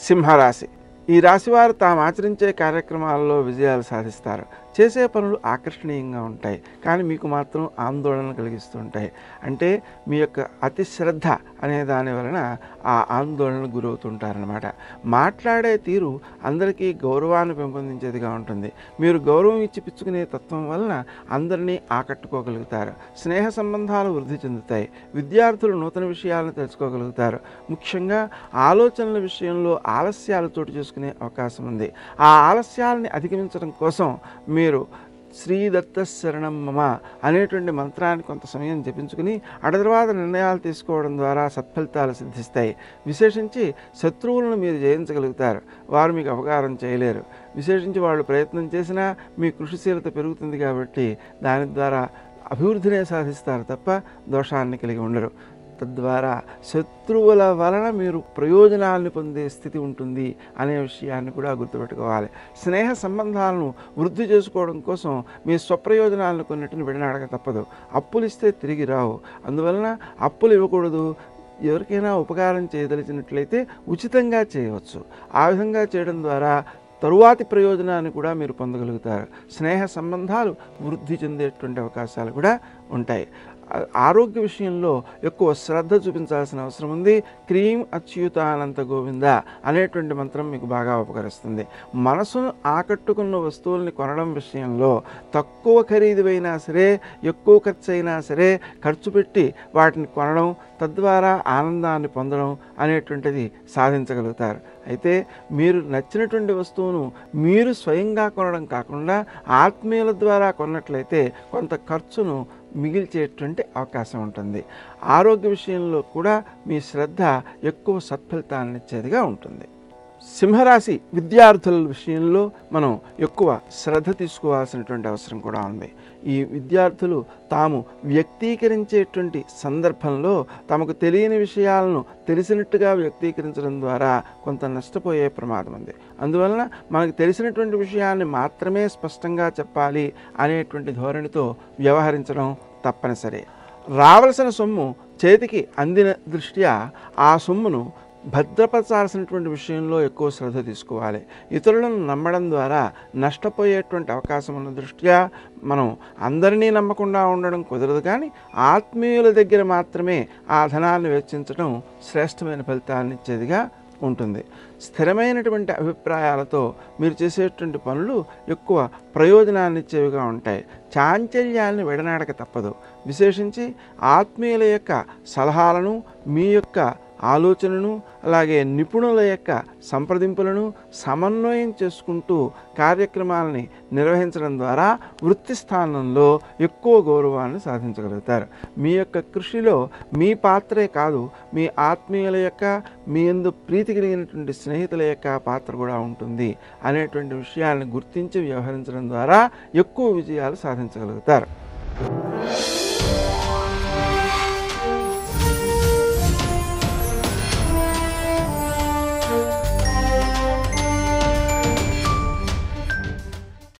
సింహరాశి ఈ రాశివారు తాము ఆచరించే కార్యక్రమాల్లో విజయాలు సాధిస్తారు చేసే పనులు ఆకర్షణీయంగా ఉంటాయి కానీ మీకు మాత్రం ఆందోళన కలిగిస్తుంటాయి అంటే మీ యొక్క అతి శ్రద్ధ అనే దాని వలన ఆ ఆందోళనకు గురవుతుంటారనమాట మాట్లాడే తీరు అందరికీ గౌరవాన్ని పెంపొందించేదిగా ఉంటుంది మీరు గౌరవం ఇచ్చి పిచ్చుకునే తత్వం వలన అందరినీ ఆకట్టుకోగలుగుతారు స్నేహ సంబంధాలు వృద్ధి చెందుతాయి విద్యార్థులు నూతన విషయాలను తెలుసుకోగలుగుతారు ముఖ్యంగా ఆలోచనల విషయంలో ఆలస్యాలు చోటు చేసుకునే అవకాశం ఉంది ఆ ఆలస్యాలని అధిగమించడం కోసం మీరు శ్రీదత్త శరణం మమ అనేటువంటి మంత్రాన్ని కొంత సమయం జపించుకుని అటు తర్వాత నిర్ణయాలు తీసుకోవడం ద్వారా సత్ఫలితాలు సిద్ధిస్తాయి విశేషించి శత్రువులను మీరు జయించగలుగుతారు వారు మీకు అపకారం చేయలేరు విశేషించి వాళ్ళు ప్రయత్నం చేసినా మీ కృషిశీలత పెరుగుతుంది కాబట్టి దాని ద్వారా అభివృద్ధినే సాధిస్తారు తప్ప దోషాన్ని కలిగి ఉండరు తద్వారా శత్రువుల వలన మీరు ప్రయోజనాలను పొందే స్థితి ఉంటుంది అనే విషయాన్ని కూడా గుర్తుపెట్టుకోవాలి స్నేహ సంబంధాలను వృద్ధి చేసుకోవడం కోసం మీ స్వప్రయోజనాలను కొన్నిటిని విడనాడక తప్పదు అప్పులు ఇస్తే తిరిగి రావు అందువలన అప్పులు ఇవ్వకూడదు ఎవరికైనా ఉపకారం చేయదలిచినట్లయితే ఉచితంగా చేయవచ్చు ఆ విధంగా చేయడం ద్వారా తరువాతి ప్రయోజనాన్ని కూడా మీరు పొందగలుగుతారు స్నేహ సంబంధాలు వృద్ధి చెందేటువంటి అవకాశాలు కూడా ఉంటాయి ఆ- ఆరోగ్య విషయంలో ఎక్కువ శ్రద్ధ చూపించాల్సిన అవసరం ఉంది క్రీం అచ్యుతానంత గోవింద అనేటువంటి మంత్రం మీకు బాగా ఉపకరిస్తుంది మనసును ఆకట్టుకున్న వస్తువుల్ని కొనడం విషయంలో తక్కువ ఖరీదువైనా సరే ఎక్కువ ఖర్చు అయినా సరే ఖర్చు పెట్టి వాటిని కొనడం తద్వారా ఆనందాన్ని పొందడం అనేటువంటిది సాధించగలుగుతారు అయితే మీరు నచ్చినటువంటి వస్తువును మీరు స్వయంగా కొనడం కాకుండా ఆత్మీయుల ద్వారా కొన్నట్లయితే కొంత ఖర్చును మిగిల్చేటువంటి అవకాశం ఉంటుంది ఆరోగ్య విషయంలో కూడా మీ శ్రద్ధ ఎక్కువ సత్ఫలితాన్ని ఇచ్చేదిగా ఉంటుంది సింహరాశి విద్యార్థుల విషయంలో మనం ఎక్కువ శ్రద్ధ తీసుకోవాల్సినటువంటి అవసరం కూడా ఉంది ఈ విద్యార్థులు తాము వ్యక్తీకరించేటువంటి సందర్భంలో తమకు తెలియని విషయాలను తెలిసినట్టుగా వ్యక్తీకరించడం ద్వారా కొంత నష్టపోయే ప్రమాదం ఉంది అందువలన మనకు తెలిసినటువంటి విషయాన్ని మాత్రమే స్పష్టంగా చెప్పాలి అనేటువంటి ధోరణితో వ్యవహరించడం తప్పనిసరి రావలసిన సొమ్ము చేతికి అందిన దృష్ట్యా ఆ సొమ్మును భద్రపరచాల్సినటువంటి విషయంలో ఎక్కువ శ్రద్ధ తీసుకోవాలి ఇతరులను నమ్మడం ద్వారా నష్టపోయేటువంటి అవకాశం ఉన్న దృష్ట్యా మనం అందరినీ నమ్మకుండా ఉండడం కుదరదు కానీ ఆత్మీయుల దగ్గర మాత్రమే ఆ ధనాన్ని వెచ్చించడం శ్రేష్టమైన ఫలితాన్ని ఇచ్చేదిగా ఉంటుంది స్థిరమైనటువంటి అభిప్రాయాలతో మీరు చేసేటువంటి పనులు ఎక్కువ ప్రయోజనాన్ని ఇచ్చేవిగా ఉంటాయి చాంచల్యాన్ని విడనాడక తప్పదు విశేషించి ఆత్మీయుల యొక్క సలహాలను మీ యొక్క ఆలోచనను అలాగే నిపుణుల యొక్క సంప్రదింపులను సమన్వయం చేసుకుంటూ కార్యక్రమాలని నిర్వహించడం ద్వారా వృత్తి స్థానంలో ఎక్కువ గౌరవాన్ని సాధించగలుగుతారు మీ యొక్క కృషిలో మీ పాత్రే కాదు మీ ఆత్మీయుల యొక్క మీ ఎందు ప్రీతి కలిగినటువంటి స్నేహితుల యొక్క పాత్ర కూడా ఉంటుంది అనేటువంటి విషయాన్ని గుర్తించి వ్యవహరించడం ద్వారా ఎక్కువ విజయాలు సాధించగలుగుతారు